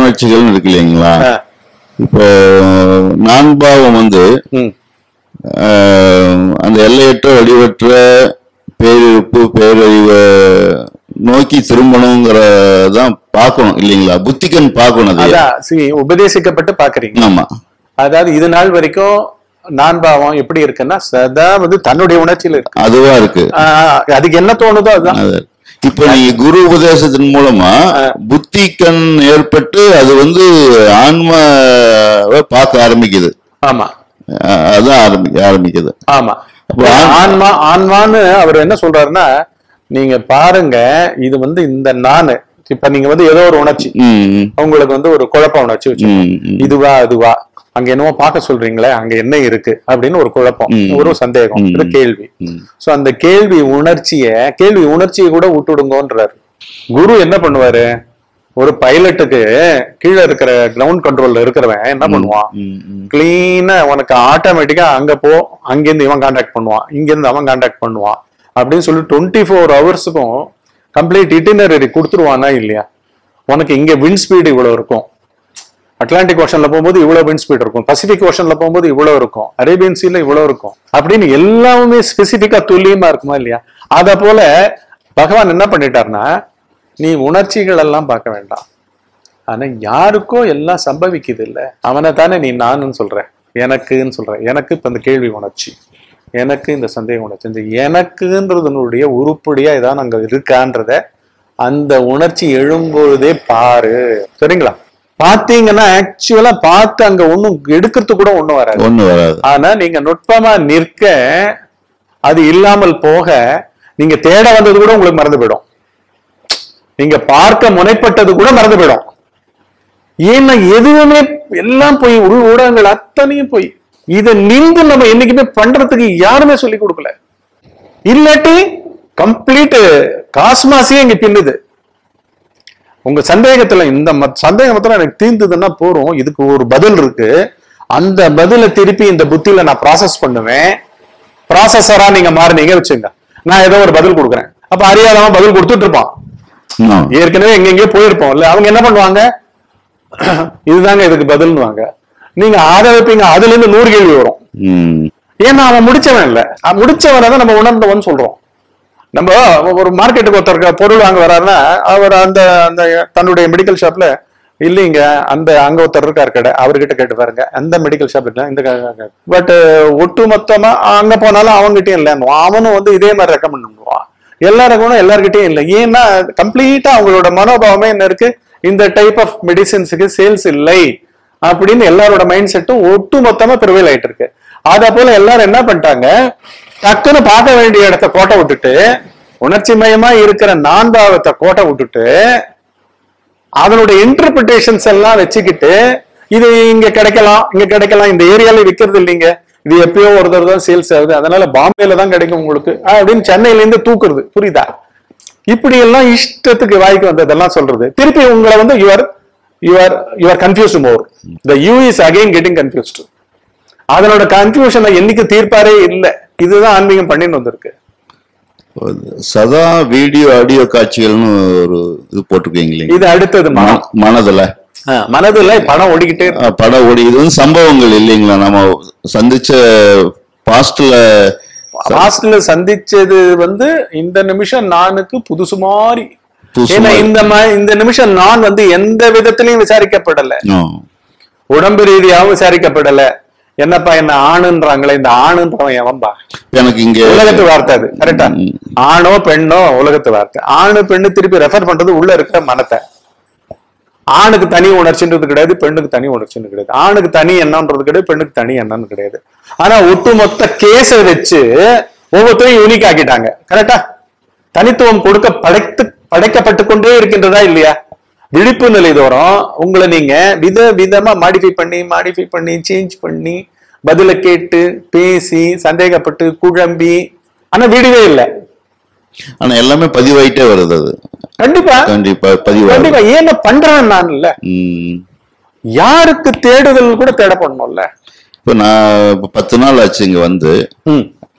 உணர்ச்சிகள் இருக்கு இல்லைங்களா ஆ, இப்போ நான்பாவம் வந்து ம், ஆஹ், அந்த எல்லையற்ற வடிவற்ற பேரிருப்பு பேரறிவை நோக்கி திரும்பணுங்கிறதான் பார்க்கணும் இல்லைங்களா புத்திக்கன் பார்க்கணும் அது அதான் see, உபதேசிக்கப்பட்டு பாக்குறீங்க ஆமா அதாவது இது நாள் வரைக்கும் நான் பாவம் எப்படி இருக்குன்னா சதா வந்து தன்னுடைய உணர்ச்சியில இருக்கு அதுவா இருக்கு ஆஹ், அதுக்கு என்ன தோணுதோ அதுதான் அது இப்ப நீங்க குரு உபதேசத்தின் மூலமா புத்தி கண் ஏற்பட்டு அது வந்து ஆன்மாவை பார்க்க ஆரம்பிக்குது ஆமா அஹ் அதான் ஆரம்பி ஆரம்பிக்குது ஆமா அப்ப ஆன்மா- ஆன்மா ஆன்மான்னு அவர் என்ன சொல்றாருன்னா நீங்க பாருங்க இது வந்து இந்த நானு இப்ப நீங்க வந்து ஏதோ ஒரு உணர்ச்சி ம், உங்களுக்கு வந்து ஒரு குழப்ப உணர்ச்சி வச்சு ம், ம். இதுவா அதுவா அங்க என்னவோ பார்க்க சொல்றீங்களே அங்க என்ன இருக்கு அப்படின்னு ஒரு குழப்பம் ம். ஒரு சந்தேகம் ம். ஒரு கேள்வி ம். சோ அந்த கேள்வி உணர்ச்சிய கேள்வி உணர்ச்சியை கூட விட்டுடுங்கன்றாரு குரு என்ன பண்ணுவாரு ஒரு பைலட்டுக்கு கீழே இருக்கிற கிரவுண்ட் கண்ட்ரோல்ல இருக்கிறவன் என்ன பண்ணுவான் ம், ம். கிளீனா உனக்கு ஆட்டோமேட்டிக்கா அங்க போ அங்கிருந்து இவன் கான்டாக்ட் பண்ணுவான் இங்கிருந்து அவன் கான்டாக்ட் பண்ணுவான் அப்படின்னு சொல்லி டுவெண்ட்டி ஃபோர் ஹவர்ஸுக்கும் கம்ப்ளீட் இட்டினரி கொடுத்துருவானா இல்லையா உனக்கு இங்க விண்ட் ஸ்பீடு இவ்வளவு இருக்கும் அட்லாண்டிக் ஓஷன்ல போகும்போது இவ்வளவு விண்ட் ஸ்பீட் இருக்கும் பசிபிக் ஓஷன்ல போகும்போது இவ்வளவு இருக்கும் அரேபியன் சீல இவ்வளவு இருக்கும் அப்படின்னு எல்லாமே ஸ்பெசிபிக்கா துல்லியமா இருக்குமா இல்லையா அத போல பகவான் என்ன பண்ணிட்டாருன்னா நீ உணர்ச்சிகள் எல்லாம் பார்க்க வேண்டாம் ஆனா யாருக்கோ எல்லாம் சம்பவிக்குது இல்ல அவனை தானே நீ நானுன்னு சொல்ற எனக்குன்னு சொல்ற எனக்கு இப்ப இந்த கேள்வி உணர்ச்சி எனக்கு இந்த சந்தேக உணர்ச்சி இந்த எனக்குன்றதனுடைய உருப்படியா ஏதாவது அங்க இருக்கான்றத அந்த உணர்ச்சி எழும்பொழுதே பாரு சரிங்களா பாத்தீங்கன்னா ஆக்சுவலா பார்த்து அங்க ஒண்ணும் எடுக்கிறதுக்கு கூட ஒண்ணும் வராது ஒண்ணு வராது ஆனா நீங்க நுட்பமா நிற்க அது இல்லாமல் போக நீங்க தேட வந்தது கூட உங்களுக்கு மறந்து போயிடும் நீங்க பார்க்க முனைப்பட்டது கூட மறந்து போயிடும் ஏன்னா எதுவுமே எல்லாம் போய் உள் ஊடகங்கள் அத்தனையும் போய் இதை நின்று நம்ம என்னைக்குமே பண்றதுக்கு யாருமே சொல்லி கொடுக்கல இல்லாட்டி கம்ப்ளீட் காஸ்மாஸே இங்க பின்னுது உங்க சந்தேகத்துல இந்த மத்- சந்தேகம் மாத்திரம் எனக்கு தீர்ந்ததுன்னா போறோம் இதுக்கு ஒரு பதில் இருக்கு அந்த பதிலை திருப்பி இந்த புத்தியில நான் ப்ராசஸ் பண்ணுவேன் ப்ராசஸரா நீங்க மாறினீங்க வச்சுங்க நான் ஏதோ ஒரு பதில் கொடுக்குறேன் அப்ப அறியாதவன் பதில் கொடுத்துட்டு இருப்பான் ஆமா. ஏற்கனவே எங்கெங்கயோ போயிருப்போம் இல்ல அவங்க என்ன பண்ணுவாங்க இதுதாங்க இதுக்கு பதில்னுவாங்க நீங்க ஆத வைப்பீங்க அதுல இருந்து நூறு கேள்வி வரும் ம். ஏன்னா அவன் முடிச்சவன் இல்ல அவன் முடிச்சவனை தான் நம்ம உணர்ந்தவன் சொல்றோம் நம்ம ஒரு மார்க்கெட்டுக்கு ஒருத்தர் பொருள் வாங்க வர்றாருன்னா அவர் அந்த அந்த தன்னுடைய மெடிக்கல் ஷாப்ல இல்லைங்க அந்த அங்க ஒருத்தர் இருக்காரு கடை அவர்கிட்ட கேட்டு பாருங்க அந்த மெடிக்கல் ஷாப் இல்ல இந்த பட் ஒட்டு மொத்தமா அங்க போனாலும் அவங்ககிட்டயும் இல்ல அவனும் வந்து இதே மாதிரி ரெக்கமெண்ட் பண்ணுவான் எல்லா ரெக்கமெண்டும் எல்லார்கிட்டயும் இல்லை ஏன்னா கம்ப்ளீட்டா அவங்களோட மனோபாவமே என்ன இருக்கு இந்த டைப் ஆஃப் மெடிசின்ஸுக்கு சேல்ஸ் இல்லை அப்படின்னு எல்லாரோட மைண்ட் செட்டும் ஒட்டு மொத்தமா ப்ரிவைல் ஆயிட்டு இருக்கு அத போல எல்லாரும் என்ன பண்ணிட்டாங்க டக்குன்னு பார்க்க வேண்டிய இடத்த கோட்டை விட்டுட்டு உணர்ச்சி மயமா இருக்கிற நான்காவத்தை கோட்டை விட்டுட்டு அதனுடைய இன்டர்பிரிட்டேஷன்ஸ் எல்லாம் வச்சுக்கிட்டு இது இங்க கிடைக்கலாம் இங்க கிடைக்கலாம் இந்த ஏரியால விக்கிறது இல்லைங்க இது எப்பயோ ஒரு தடவை தான் சேல்ஸ் ஆகுது அதனால பாம்பேல தான் கிடைக்கும் உங்களுக்கு அப்படின்னு சென்னையில இருந்து தூக்குறது புரியுதா இப்படி எல்லாம் இஷ்டத்துக்கு வாய்க்கு வந்ததெல்லாம் சொல்றது திருப்பி உங்களை வந்து your your your confused more the you is again getting confused அதனோட கன்ஃபியூஷனை என்னைக்கு தீர்ப்பாரே இல்லை இதுதான் ஆன்மீகம் பண்ணின்னு வந்திருக்கு சதா வீடியோ ஆடியோ காட்சிகள்னு ஒரு இது போட்டிருக்கீங்க இல்லைங்க இது அடுத்தது மனம் ம- மனதுல ஆ, மனதுல பணம் ஓடிக்கிட்டே இருக்கு. அஹ், படம் ஓடி இது வந்து சம்பவங்கள் இல்லைங்களா நம்ம சந்திச்ச பாஸ்ட்ல ஹாஸ்டல்ல சந்திச்சது வந்து இந்த நிமிஷம் நானுக்கு புதுசு மாதிரி புதுசு ஏன்னா மாதிரி. இந்த மா- இந்த நிமிஷம் நான் வந்து எந்த விதத்திலையும் விசாரிக்கப்படல ஆ. உடம்பு ரீதியாகவும் விசாரிக்கப்படல என்னப்பா என்ன ஆணுன்றாங்களே இந்த ஆணுன்றவன் எவன்பா எனக்கு இங்க உலகத்து வார்த்தை அது கரெக்டா ம். ஆணோ பெண்ணோ உலகத்து வார்த்தை ஆணு பெண்ணு திருப்பி ரெஃபர் பண்றது உள்ள இருக்கிற மனத்தை ஆணுக்கு தனி உணர்ச்சின்றது கிடையாது பெண்ணுக்கு தனி உணர்ச்சின்னு கிடையாது ஆணுக்கு தனி எண்ணம்ன்றது கிடையாது பெண்ணுக்கு தனி எண்ணம்னு கிடையாது ஆனா ஒட்டுமொத்த கேஸை வச்சு ஒவ்வொருத்தரையும் யூனிக் ஆக்கிட்டாங்க கரெக்டா தனித்துவம் கொடுக்க படைத்து படைக்கப்பட்டு கொண்டே இருக்கின்றதா இல்லையா விழிப்பு நிலை தோறும் உங்களை நீங்க வித விதமா மாடிஃபை பண்ணி மாடிஃபை பண்ணி சேஞ்ச் பண்ணி பதில கேட்டு பேசி சந்தேகப்பட்டு குழம்பி ஆனா விடுவே இல்லை ஆனா எல்லாமே பதிவாயிட்டே வருது அது கண்டிப்பா கண்டிப்பா பதிவாகுது கண்டிப்பா ஏன் பண்றேன் நான் இல்ல ம். யாருக்கு தேடுதல் கூட தேட பண்ணணும்ல இப்ப நான் இப்ப பத்து நாள் ஆச்சு இங்க வந்து ம்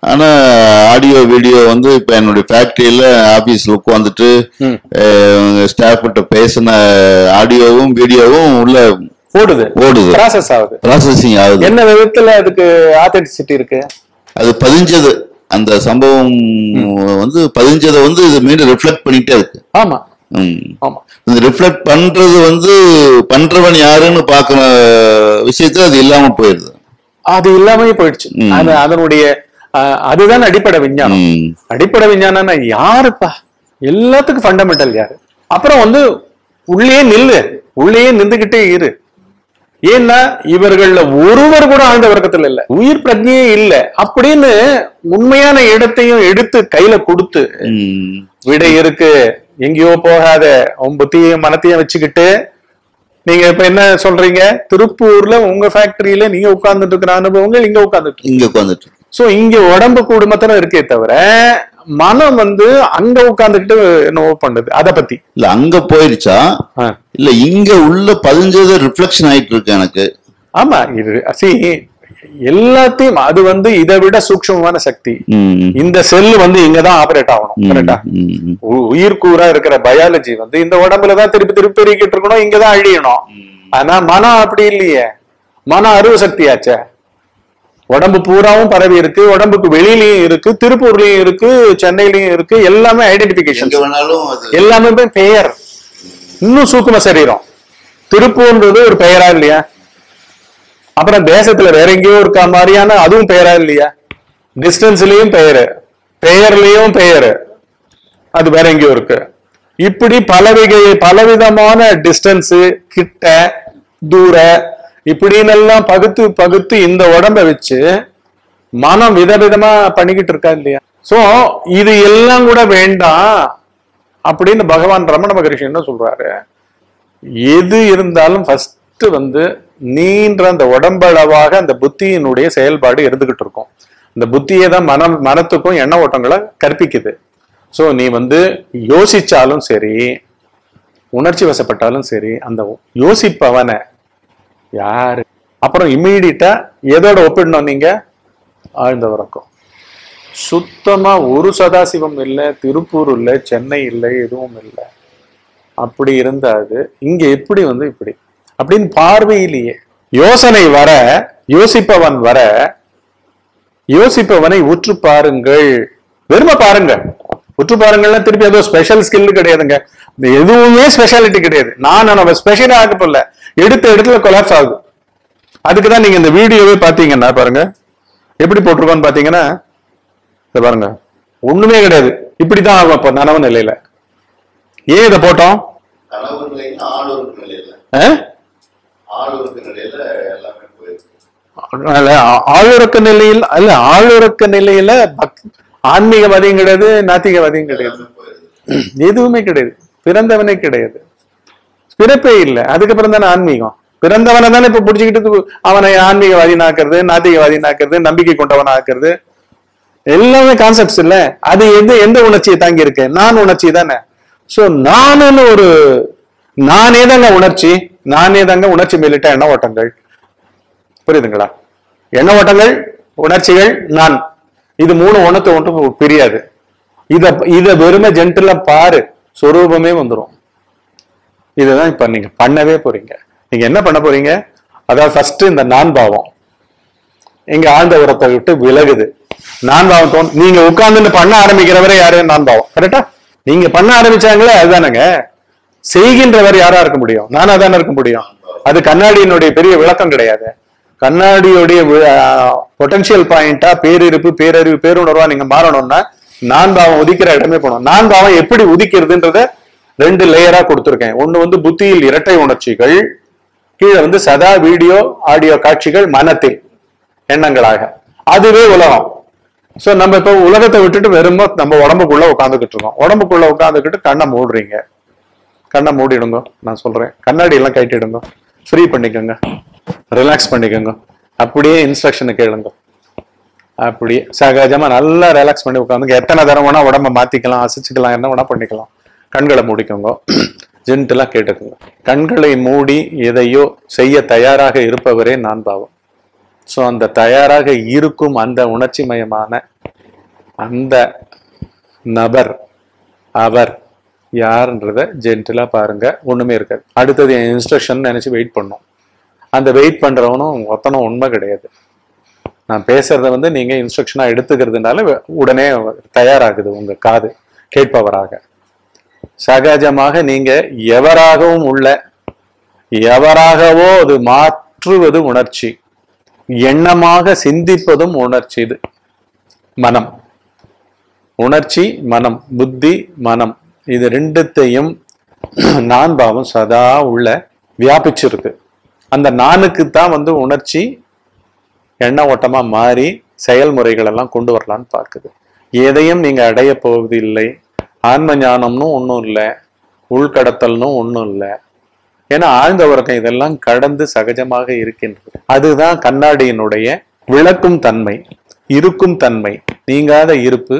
ஆனா ஆடியோ வீடியோ வந்து இப்ப என்னுடைய ஃபேக்டரியில ஆபீஸ்ல உட்காந்துட்டு ம். ஸ்டாஃப் கிட்ட பேசின ஆடியோவும் வீடியோவும் உள்ள ஓடுது ஓடுது ப்ராசஸ் ஆகுது ப்ராசஸிங் ஆகுது என்ன விதத்துல அதுக்கு ஆத்தென்டிசிட்டி இருக்கு அது பதிஞ்சது அந்த சம்பவம் வந்து பதிஞ்சதை வந்து இது மீண்டும் ரிஃப்ளெக்ட் பண்ணிட்டே இருக்கு ஆமா ம். ஆமா இந்த ரிஃப்ளெக்ட் பண்றது வந்து பண்றவன் யாருன்னு பாக்குற விஷயத்துல அது இல்லாம போயிடுது அது இல்லாமயே போயிடுச்சு ம். அது அதனுடைய அஹ், அதுதான் அடிப்படை விஞ்ஞானம் ம். அடிப்படை விஞ்ஞானம்னா யாருப்பா எல்லாத்துக்கும் ஃபண்டமெண்டல் யாரு அப்புறம் வந்து உள்ளே நில்லு உள்ளே நின்றுகிட்டே இரு ஏன்னா இவர்கள்ல ஒருவர் கூட ஆழ்ந்த வர்க்கத்துல இல்ல உயிர் பிரஜையே இல்ல அப்படின்னு உண்மையான இடத்தையும் எடுத்து கையில கொடுத்து ம். விடை இருக்கு எங்கேயோ போகாத உன் புத்தியையும் மனத்தையும் வச்சுக்கிட்டு நீங்க இப்ப என்ன சொல்றீங்க திருப்பூர்ல உங்க ஃபேக்டரியில நீங்க உட்கார்ந்துட்டு இருக்கிற அனுபவங்கள் இங்க உட்கார்ந்துட்டு இங்க உட்காந்துட்டு சோ இங்க உடம்பு குடும்பத்தினம் இருக்கே தவிர மனம் வந்து அங்க உட்கார்ந்துகிட்டு என்னவோ பண்ணுது அத பத்தி இல்ல அங்க போயிருச்சா ஆ. இல்ல இங்க உள்ள பதிஞ்சது ரிஃப்ளெக்ஷன் ஆயிட்டு இருக்கு எனக்கு ஆமா இது see எல்லாத்தையும் அது வந்து இதை விட சூக்ஷ்மமான சக்தி ம். இந்த செல் வந்து இங்கதான் ஆபரேட் ஆகணும் ம். கரெக்டா ம். உயிர் கூறா இருக்கிற பயாலஜி வந்து இந்த உடம்புல தான் திருப்பி திருப்பி பெருகிட்டு இருக்கணும் இங்கதான் அழியணும் ஆனா மனம் அப்படி இல்லையே மனம் அருவ சக்தியாச்சே உடம்பு பூராவும் பரவி இருக்கு உடம்புக்கு வெளியிலயும் இருக்கு திருப்பூர்லயும் இருக்கு சென்னையிலயும் இருக்கு எல்லாமே ஐடென்டிபிகேஷன் எங்க வேணாலும் அது எல்லாமே போய் பெயர் இன்னும் சூக்கும சரீரம் திருப்பூர்ன்றது ஒரு பெயரா இல்லையா அப்புறம் தேசத்துல வேற எங்கேயோ இருக்க மாதிரியான அதுவும் பெயரா இல்லையா டிஸ்டன்ஸ்லயும் பெயரு பெயர்லயும் பெயரு அது வேற எங்கேயோ இருக்கு இப்படி பலவிகை பலவிதமான டிஸ்டன்ஸ் கிட்ட தூர இப்படின்னு எல்லாம் பகுத்து பகுத்து இந்த உடம்ப வச்சு மனம் விதவிதமா பண்ணிக்கிட்டு இருக்கா இல்லையா சோ இது எல்லாம் கூட வேண்டாம் அப்படின்னு பகவான் ரமண மகரிஷி என்ன சொல்றாரு எது இருந்தாலும் ஃபர்ஸ்ட் வந்து நீன்ற அந்த உடம்பளவாக அந்த புத்தியினுடைய செயல்பாடு இருந்துகிட்டு இருக்கும் இந்த புத்தியை தான் மனம் மனத்துக்கும் எண்ண ஓட்டங்களை கற்பிக்குது சோ நீ வந்து யோசிச்சாலும் சரி உணர்ச்சி வசப்பட்டாலும் சரி அந்த யோசிப்பவனை யாரு அப்புறம் இம்மீடியட்டா எதோட ஒப்பிடணும் நீங்க ஆழ்ந்த உறக்கம் சுத்தமா ஒரு சதாசிவம் இல்லை திருப்பூர் இல்லை சென்னை இல்லை எதுவும் இல்லை அப்படி இருந்தா அது இங்க எப்படி வந்து இப்படி அப்படின்னு பார்வையிலேயே யோசனை வர யோசிப்பவன் வர யோசிப்பவனை உற்று பாருங்கள் வெறும பாருங்க உற்று பாருங்கள்னா திருப்பி ஏதோ ஸ்பெஷல் ஸ்கில் கிடையாதுங்க இந்த எதுவுமே ஸ்பெஷாலிட்டி கிடையாது நான் நம்ம ஸ்பெஷலா ஆக்கப்படல எடுத்த இடத்துல கொலாப்ஸ் ஆகுது அதுக்கு தான் நீங்க இந்த வீடியோவே பாத்தீங்கன்னா பாருங்க எப்படி போட்டிருக்கோன்னு பாத்தீங்கன்னா இதை பாருங்க ஒண்ணுமே கிடையாது இப்படிதான் ஆகும் அப்ப நனவு நிலையில ஏன் இதை போட்டோம் கனவு நிலையில ஆளுருக்கு நிலையில ஆ? ஆளுருக்கு நிலையில எல்லாமே போயிருக்கு அல்ல, ஆ- ஆளுறக்க நிலையில் அல்ல ஆளுறக்க நிலையில பக்- ஆன்மீகவாதியும் கிடையாது நாத்திகவாதியும் கிடையாது எல்லாமே போயிருக்கு எதுவுமே கிடையாது பிறந்தவனே கிடையாது பிறப்பே இல்லை அதுக்கப்புறம் தானே ஆன்மீகம் பிறந்தவனை தானே இப்ப புடிச்சுக்கிட்டு அவனை ஆன்மீகவாதினாக்குறது நாத்திகவாதினாக்குறது நம்பிக்கை கொண்டவன் ஆக்குறது எல்லாமே கான்செப்ட்ஸ் இல்ல அது எந்த எந்த உணர்ச்சியை தாங்கி இருக்கு நான் உணர்ச்சி தானே சோ நானுன்னு ஒரு நானே தாங்க உணர்ச்சி நானே தாங்க உணர்ச்சி மேலிட்ட எண்ண ஓட்டங்கள் புரியுதுங்களா எண்ண ஓட்டங்கள் உணர்ச்சிகள் நான் இது மூணு ஒண்ணுத்து ஒன்று பிரியாது இத இத வெறுமை ஜென்டலா பாரு சொரூபமே வந்துரும் இதுதான் இப்ப நீங்க பண்ணவே போறீங்க நீங்க என்ன பண்ண போறீங்க அதாவது ஃபர்ஸ்ட் இந்த நான் பாவம் இங்க ஆழ்ந்த உரத்தை விட்டு விலகுது நான் பாவம் தோன் நீங்க உட்கார்ந்து பண்ண ஆரம்பிக்கிறவரே யாரு நான் பாவம் கரெக்டா நீங்க பண்ண ஆரம்பிச்சாங்களே அதுதானங்க செய்கின்றவர் யாரா இருக்க முடியும் நானா தானே இருக்க முடியும் அது கண்ணாடியினுடைய பெரிய விளக்கம் கிடையாது கண்ணாடியுடைய பொட்டன்ஷியல் பாயிண்டா பேரிருப்பு பேரறிவு பேருணர்வா நீங்க மாறணும்னா நான் பாவம் உதிக்கிற இடமே போகணும் நான் பாவம் எப்படி உதிக்கிறதுன்றத ரெண்டு லேயரா கொடுத்திருக்கேன் ஒண்ணு வந்து புத்தியில் இரட்டை உணர்ச்சிகள் கீழே வந்து சதா வீடியோ ஆடியோ காட்சிகள் மனத்தில் எண்ணங்களாக அதுவே உலகம் சோ நம்ம இப்ப உலகத்தை விட்டுட்டு வெறும் நம்ம உடம்புக்குள்ள உட்காந்துக்கிட்டு இருக்கோம் உடம்புக்குள்ள உட்காந்துக்கிட்டு கண்ணை மூடுறீங்க கண்ணை மூடிடுங்க நான் சொல்றேன் கண்ணாடி எல்லாம் கட்டிடுங்க ஃப்ரீ பண்ணிக்கோங்க ரிலாக்ஸ் பண்ணிக்கோங்க அப்படியே இன்ஸ்ட்ரக்ஷனை கேளுங்க அப்படியே சகஜமா நல்லா ரிலாக்ஸ் பண்ணி உட்காந்துங்க எத்தனை தரம் வேணா உடம்ப மாத்திக்கலாம் அசைச்சுக்கலாம் என்ன வேணா பண்ணிக்கலாம் கண்களை மூடிக்கோங்க ஜென்டலா கேட்டுக்கோங்க கண்களை மூடி எதையோ செய்ய தயாராக இருப்பவரே நான் பாவம் சோ அந்த தயாராக இருக்கும் அந்த உணர்ச்சி மயமான அந்த நபர் அவர் யாருன்றத ஜென்டிலா பாருங்க ஒண்ணுமே இருக்காது அடுத்தது என் இன்ஸ்ட்ரக்ஷன் நினைச்சு வெயிட் பண்ணும் அந்த வெயிட் பண்றவனும் ஒத்தனும் உண்மை கிடையாது நான் பேசுறத வந்து நீங்க இன்ஸ்ட்ரக்ஷனா எடுத்துக்கிறதுனால உடனே தயாராகுது உங்க காது கேட்பவராக சகஜமாக நீங்க எவராகவும் உள்ள எவராகவோ அது மாற்றுவது உணர்ச்சி எண்ணமாக சிந்திப்பதும் உணர்ச்சி இது மனம் உணர்ச்சி மனம் புத்தி மனம் இது ரெண்டுத்தையும் நான் பாவம் சதா உள்ள வியாபிச்சிருக்கு அந்த நானுக்கு தான் வந்து உணர்ச்சி எண்ண ஓட்டமா மாறி செயல்முறைகள் எல்லாம் கொண்டு வரலான்னு பார்க்குது எதையும் நீங்க அடைய போவது இல்லை ஆன்ம ஞானம்னு ஒன்றும் இல்லை உள்கடத்தல்னு ஒன்றும் இல்லை ஏன்னா ஆழ்ந்த உறக்கம் இதெல்லாம் கடந்து சகஜமாக இருக்கின்றது அதுதான் கண்ணாடியினுடைய விளக்கும் தன்மை இருக்கும் தன்மை நீங்காத இருப்பு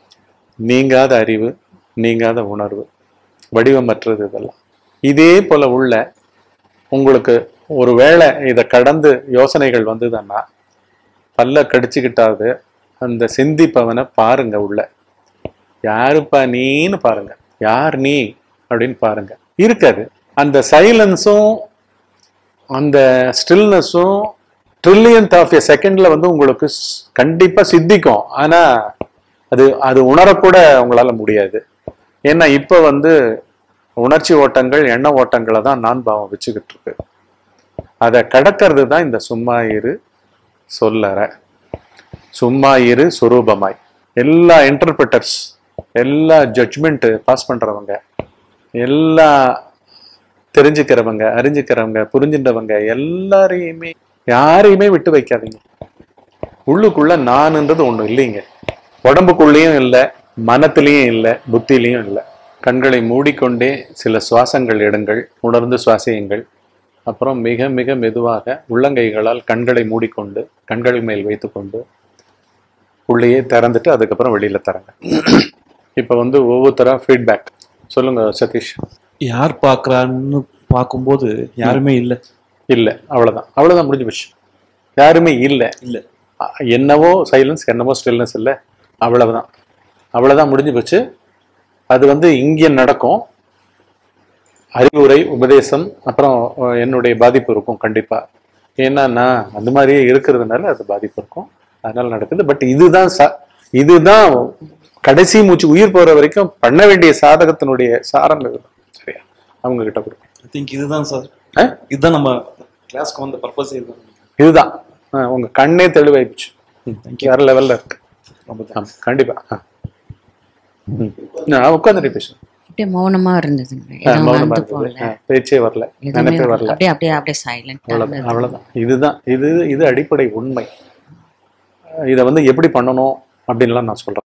நீங்காத அறிவு நீங்காத உணர்வு வடிவமற்றது இதெல்லாம் இதே போல உள்ள உங்களுக்கு ஒரு வேளை இதை கடந்து யோசனைகள் வந்ததுன்னா பல்ல கடிச்சுக்கிட்டாவது அந்த சிந்திப்பவனை பாருங்க உள்ள யாருப்பா நீன்னு பாருங்க யார் நீ அப்படின்னு பாருங்க இருக்காது அந்த சைலன்ஸும் அந்த ஸ்டில்னஸும் ட்ரில்லியன்த் ஆஃப் எ செகண்ட்ல வந்து உங்களுக்கு ஸ்- கண்டிப்பா சித்திக்கும் ஆனா அது அது உணரக்கூட உங்களால முடியாது ஏன்னா இப்ப வந்து உணர்ச்சி ஓட்டங்கள் எண்ண ஓட்டங்களை தான் நான் பாவம் வச்சுக்கிட்டு இருக்கு அதை கடக்கிறது தான் இந்த சும்மா இரு சொல்லற சும்மா இரு சுரூபமாய் எல்லா இன்டர்பிரட்டர்ஸ் எல்லா ஜட்ஜ்மெண்ட் பாஸ் பண்றவங்க எல்லா தெரிஞ்சுக்கிறவங்க அறிஞ்சுக்கிறவங்க புரிஞ்சுன்றவங்க எல்லாரையுமே யாரையுமே விட்டு வைக்காதீங்க உள்ளுக்குள்ள நான்ன்றது ஒண்ணு இல்லைங்க உடம்புக்குள்ளேயும் இல்லை மனத்திலையும் இல்லை புத்திலையும் இல்லை கண்களை மூடிக்கொண்டே சில சுவாசங்கள் எடுங்கள் உணர்ந்து சுவாசியுங்கள் அப்புறம் மிக மிக மெதுவாக உள்ளங்கைகளால் கண்களை மூடிக்கொண்டு கண்கள் மேல் வைத்துக்கொண்டு உள்ளேயே திறந்துட்டு அதுக்கப்புறம் வெளியில தரங்க இப்போ வந்து ஒவ்வொருத்தரா ஃபீட்பேக் சொல்லுங்க சதீஷ் யார் பார்க்கறான்னு பார்க்கும்போது யாருமே இல்லை இல்லை அவ்வளவுதான் அவ்வளவுதான் முடிஞ்சு போச்சு யாருமே இல்லை இல்ல. அ- என்னவோ சைலன்ஸ் என்னவோ ஸ்டில்னஸ் இல்லை அவ்வளவுதான் அவ்வளவுதான் முடிஞ்சு போச்சு அது வந்து இங்கே நடக்கும் அறிவுரை உபதேசம் அப்புறம் அஹ், என்னுடைய பாதிப்பு இருக்கும் கண்டிப்பா ஏன்னா நான் அந்த மாதிரியே இருக்கிறதுனால அது பாதிப்பு இருக்கும் அதனால நடக்குது பட் இதுதான் ச இதுதான் கடைசி மூச்சு உயிர் போற வரைக்கும் பண்ண வேண்டிய சாதகத்தினுடைய சாரம் இதுதான் சரியா அவங்க கிட்ட கொடுக்கும் ஐ திங்க் இதுதான் சார் ஆ? இதுதான் நம்ம கிளாஸ்க்கு வந்த பர்பஸ் இதுதான் இதுதான் அஹ், உங்க கண்ணே தெளிவாயிடுச்சு தேங்க்யூ வேற லெவல்ல இருக்கு ரொம்ப ஆமா, கண்டிப்பா ஆ. ம். நான் உட்காந்துட்டு பேசுறேன் அப்படியே மௌனமா இருந்ததுங்க ஆ, எதுவும் மௌனமா வந்து இருந்தது. போகல ஆ, பேச்சே வரல எதுவுமே நினைப்பே வரல. வரல அப்படியே அப்படியே அப்படியே சைலண்ட் அவ்வளவுதான் அவ்வளவுதான் இதுதான் இது இது அடிப்படை உண்மை இதை வந்து எப்படி பண்ணணும் அப்படின்லாம் நான் சொல்றேன்